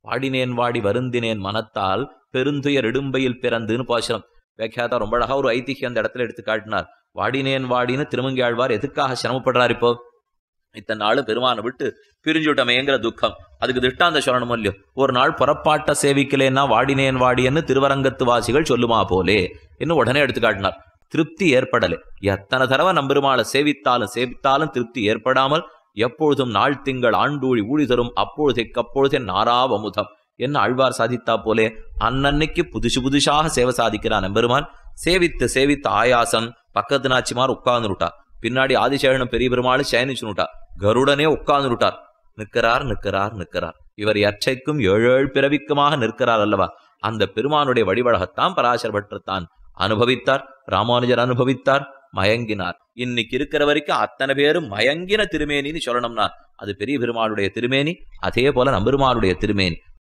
வாடினேன் வாடி வருந்தினேன் மனத்தால் பெருந்துயர் இடும்பையில் பிறந்துன்னு பாசுரம் வியாக்கியாத்தா ரொம்ப அழகா ஒரு ஐதிஹியம் அந்த இடத்துல எடுத்து காட்டினார் வாடினேன் வாடின்னு திருமங்கியாழ்வார் எதுக்காக சிரமப்படுறார் இப்போ இத்தனை நாள் பெருமானை விட்டு பிரிஞ்சுட்டமேங்கிற துக்கம் அதுக்கு திட்டாந்த சொல்லணும் இல்லையோ ஒரு நாள் புறப்பாட்ட சேவிக்கலேன்னா வாடினேன் வாடின்னு திருவரங்கத்து வாசிகள் சொல்லுமா போலே என்று உடனே எடுத்து காட்டினார் திருப்தி ஏற்படலை எத்தனை தடவை நம்பெருமாளை சேவித்தாலும் சேவித்தாலும் திருப்தி ஏற்படாமல் எப்பொழுதும் நாள் திங்கள் ஆண்டூழி ஊழி தரும் அப்பொழுதைக்கு அப்பொழுதே நாராவமுதம் என்ன ஆழ்வார் சாதித்தா போலே அன்னன்னைக்கு புதுசு புதுசாக சேவை சாதிக்கிறான் நம்பெருமான் சேவித்து சேவித்து ஆயாசம் பக்கத்து நாச்சிமார் உட்கார்ந்துட்டா பின்னாடி ஆதிசேஷனும் பெரிய பெருமாள் சயனிச்சுனுட்டா கருடனே உட்கார்ந்துட்டார் நிற்கிறார் நிற்கிறார் நிற்கிறார் இவர் எச்சைக்கும் ஏழேழு பிறவிக்குமாக நிற்கிறார் அல்லவா அந்த பெருமானுடைய வழிவழகத்தான் பராசர் பற்றத்தான் அனுபவித்தார் ராமானுஜர் அனுபவித்தார் மயங்கினார் இன்னைக்கு இருக்கிற வரைக்கும் அத்தனை பேரும் மயங்கின திருமேனின்னு சொல்லணும்னா அது பெரிய பெருமாளுடைய திருமேனி அதே போல நம்பெருமாளுடைய திருமேனி